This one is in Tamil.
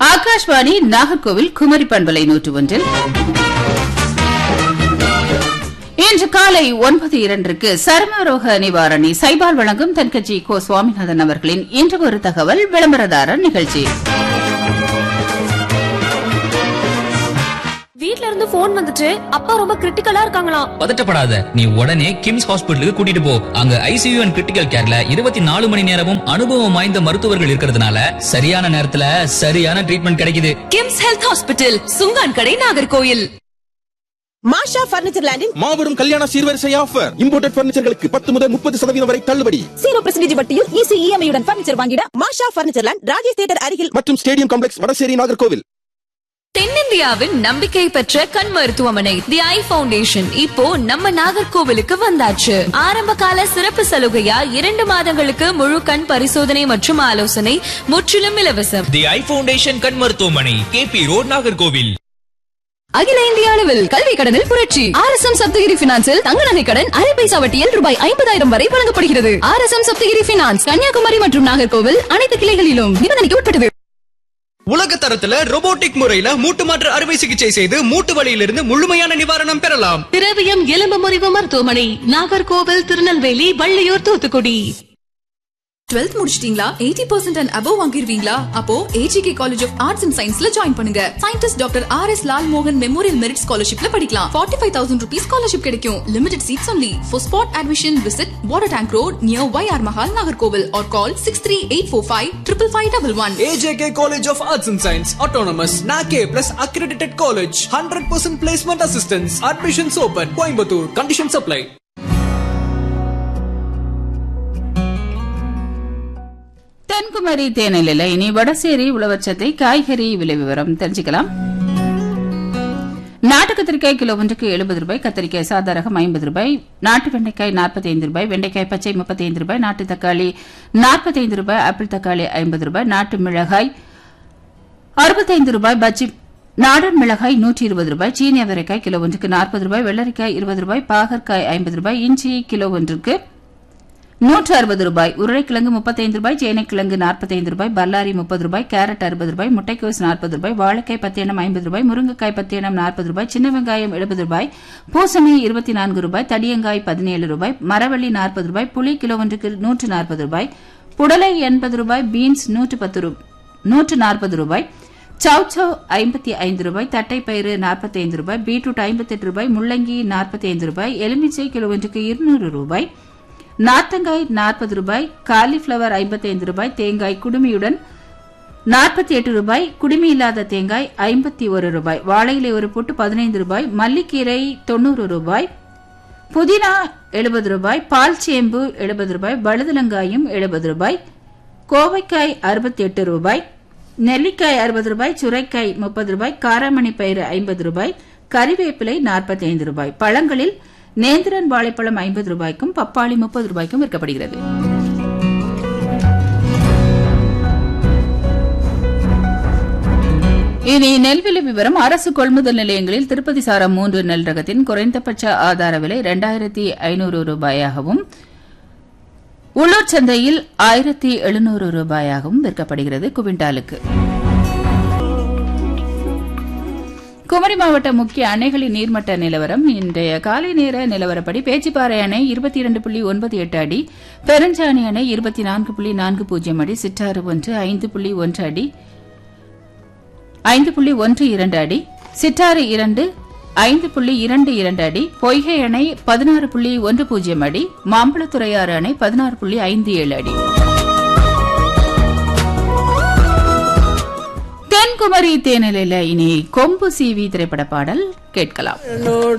ஆகாஷ்வாணி நாகர்கோவில் குமரி பண்பலை நூற்று ஒன்றில் இன்று காலை ஒன்பது இரண்டிற்கு சர்மரோக நிவாரணி சைபால் வழங்கும் தென்கட்சி கோ சுவாமிநாதன் அவர்களின் இன்று ஒரு தகவல் விளம்பரதாரர் நிகழ்ச்சி வீட்ல இருந்து போன் வந்துச்சு அப்பா ரொம்ப கிரிட்டிக்கலா இருக்காங்களாம் பதட்டப்படாத நீ உடனே கிம்ஸ் ஹாஸ்பிட்டலுக்கு கூட்டிட்டு போ அங்க ஐசியூ அண்ட் கிரிட்டிக்கல் கேர்ல இருபத்தி நாலு மணி நேரமும் அனுபவம் வாய்ந்த மருத்துவர்கள் இருக்கிறதுனால சரியான நேரத்துல சரியான ட்ரீட்மெண்ட் கிடைக்குது கிம்ஸ் ஹெல்த் ஹாஸ்பிட்டல் சுங்கான் கடை நாகர்கோயில் மாஷா பர்னிச்சர் லேண்டின் மாபெரும் கல்யாண சீர்வரிசை ஆஃபர் இம்போர்ட்டட் பர்னிச்சர்களுக்கு பத்து முதல் முப்பது சதவீதம் வரை தள்ளுபடி ஜீரோ பர்சன்டேஜ் வட்டியில் ஈஸி இஎம்ஐ உடன் பர்னிச்சர் வாங்கிட Masha furniture land Rajesh theatre அருகில் மற்றும் ஸ்டேடியம் காம்ப்ளெக்ஸ் வடசேரி நாகர்கோவில் தென்னிந்தியாவின் நம்பிக்கை பெற்ற கண் மருத்துவமனை தி ஐ ஃபவுண்டேஷன் இப்போ நம்ம நாகர்கோவிலுக்கு வந்தாச்சு ஆரம்ப கால சிறப்பு சலுகையா இரண்டு மாதங்களுக்கு முழு கண் பரிசோதனை மற்றும் ஆலோசனை முற்றிலும் இலவசம் தி ஐ ஃபவுண்டேஷன் கண் மருத்துவமனை கேபி ரோட் நாகர்கோவில் அகில இந்திய அளவில் கல்வி கடனில் புரட்சி ஆர் எஸ் எம் சப்தகிரி பினான்சில் தங்க நகை கடன் அரை பைசா வட்டியில் ரூபாய் ஐம்பதாயிரம் வரை வழங்கப்படுகிறது R S M Saptagiri finance Kanyakumari மற்றும் நாகர்கோவில் அனைத்து கிளைகளிலும் நிபந்தனைக்கு உட்பட்டது உலக தரத்துல robotic முறையில மூட்டு மாற்று அறுவை சிகிச்சை செய்து மூட்டு வலியிலிருந்து முழுமையான நிவாரணம் பெறலாம் திரவியம் எலும்பு முறிவு மருத்துவமனை நாகர்கோவில் திருநெல்வேலி வள்ளியூர் தூத்துக்குடி டுவெல்த் முடிச்சிட்டீங்களா எயிட்டி பர்சன்ட் அண்ட் அபவ் வாங்கிருவீங்களா அப்போ AGK college of arts and சயின்ஸ்ல ஜாயின் பண்ணுங்க scientist doctor R S Lal மோகன் மெமோரியல் மெரிட் ஸ்காலர்ஷிப்ல படிக்கலாம் forty five thousand rupees scholarship கிடைக்கும் limited seats only for spot admission visit water tank road near Y R Mahal Nagercoil or call six three eight four five triple five double one AJK College of Arts and Science, Autonomous, NAKE plus accredited college, 100% placement assistance, admissions open, Coimbatore, conditions apply. தென்குமரி தேனில இனி வடசேரி உழவச்சத்தை காய்கறி விலை விவரம் தெரிஞ்சுக்கலாம் நாட்டு கத்திரிக்காய் கிலோ ஒன்றுக்கு எழுபது ரூபாய் கத்திரிக்காய் சாதாரகம் ஐம்பது ரூபாய் நாட்டு வெண்டைக்காய் நாற்பத்தி ஐந்து ரூபாய் வெண்டைக்காய் பச்சை முப்பத்தி ஐந்து ரூபாய் நாட்டு தக்காளி நாற்பத்தி ஐந்து ரூபாய் ஆப்பிள் தக்காளி ஐம்பது ரூபாய் நாட்டு மிளகாய் அறுபத்தைந்து ரூபாய் பஜ்ஜி நாடன் மிளகாய் நூற்றி இருபது ரூபாய் சீனி அவரைக்காய் கிலோ ஒன்றுக்கு நாற்பது ரூபாய் வெள்ளரிக்காய் இருபது ரூபாய் பாகற்காய் ஐம்பது ரூபாய் இஞ்சி கிலோ ஒன்றுக்கு நூற்று அறுபது ரூபாய் உருளைக்கிழங்கு முப்பத்தைந்து ரூபாய் சேனைக்கிழங்கு நாற்பத்தைந்து ரூபாய் பல்லாரி முப்பது ரூபாய் கேரட் அறுபது ரூபாய் முட்டைக்கோஸ் நாற்பது ரூபாய் வாழைக்காய் பத்து எண்ணம் ஐம்பது ரூபாய் முருங்கைக்காய் பத்து எண்ணம் நாற்பது ரூபாய் சின்ன வெங்காயம் எழுபது ரூபாய் பூசணி இருபத்தி நான்கு ரூபாய் தடியங்காய் பதினேழு ரூபாய் மரவள்ளி நாற்பது ரூபாய் புளி கிலோ ஒன்றுக்கு நூற்று நாற்பது ரூபாய் புடலை எண்பது ரூபாய் பீன்ஸ் நூற்று பத்து ரூ- நூற்று நாற்பது ரூபாய் சவ் சவ் ஐம்பத்தி ஐந்து ரூபாய் தட்டைப்பயிறு நாற்பத்தி ஐந்து ரூபாய் பீட்ரூட் ஐம்பத்தெட்டு ரூபாய் முள்ளங்கி நாற்பத்தி ஐந்து ரூபாய் எலுமிச்சை கிலோ ஒன்றுக்கு இருநூறு ரூபாய் நார்த்தங்காய் நாற்பது ரூபாய் காலிஃபிளவர் ஐம்பத்தைந்து ரூபாய் தேங்காய் குடுமியுடன் நாற்பத்தி எட்டு ரூபாய் குடுமி இல்லாத தேங்காய் ஐம்பத்தி ஒரு ரூபாய் வாழையிலை ஒரு பொட்டு பதினைந்து ரூபாய் மல்லிக்கீரை தொண்ணூறு ரூபாய் புதினா எழுபது ரூபாய் பால் சேம்பு எழுபது ரூபாய் வழுதலங்காயும் எழுபது ரூபாய் கோவைக்காய் அறுபத்தி எட்டு ரூபாய் நெல்லிக்காய் அறுபது ரூபாய் சுரைக்காய் முப்பது ரூபாய் காராமணி பயிறு ஐம்பது ரூபாய் கறிவேப்பிலை நாற்பத்தி ஐந்து ரூபாய் பழங்களில் நேந்திரன் வாழைப்பழம் ஐம்பது ரூபாய்க்கும் பப்பாளி முப்பது ரூபாய்க்கும் விற்கப்படுகிறது இனி நெல் விலை விவரம் அரசு கொள்முதல் நிலையங்களில் திருப்பதி சாரம் மூன்று நெல் ரகத்தின் குறைந்தபட்ச ஆதார விலை இரண்டாயிரத்தி ஐநூறு ரூபாயாகவும் உள்ளூர் சந்தையில் ஆயிரத்தி எழுநூறு ரூபாயாகவும் விற்கப்படுகிறது குவிண்டாலுக்கு குமரி மாவட்ட முக்கிய அணைகளின் நீர்மட்ட நிலவரம் இன்றைய காலை நேர நிலவரப்படி பேச்சிப்பாறை அணை இருபத்தி இரண்டு புள்ளி ஒன்பது எட்டு அடி பெருஞ்சாணி அணை இருபத்தி நான்கு புள்ளி நான்கு பூஜ்ஜியம் அடி சிற்றாறு ஒன்று ஐந்து புள்ளி ஒன்று அடி ஐந்து புள்ளி ஒன்று இரண்டு அடி சிற்றாறு இரண்டு ஐந்து புள்ளி இரண்டு இரண்டு அடி பொய்கை அணை பதினாறு புள்ளி ஒன்று பூஜ்ஜியம் அடி மாம்பழத்துறையாறு அணை பதினாறு புள்ளி ஐந்து ஏழு அடி தென்குமரி தேனிலையில இனி கொம்பு சீவி திரைப்பட பாடல் கேட்கலாம்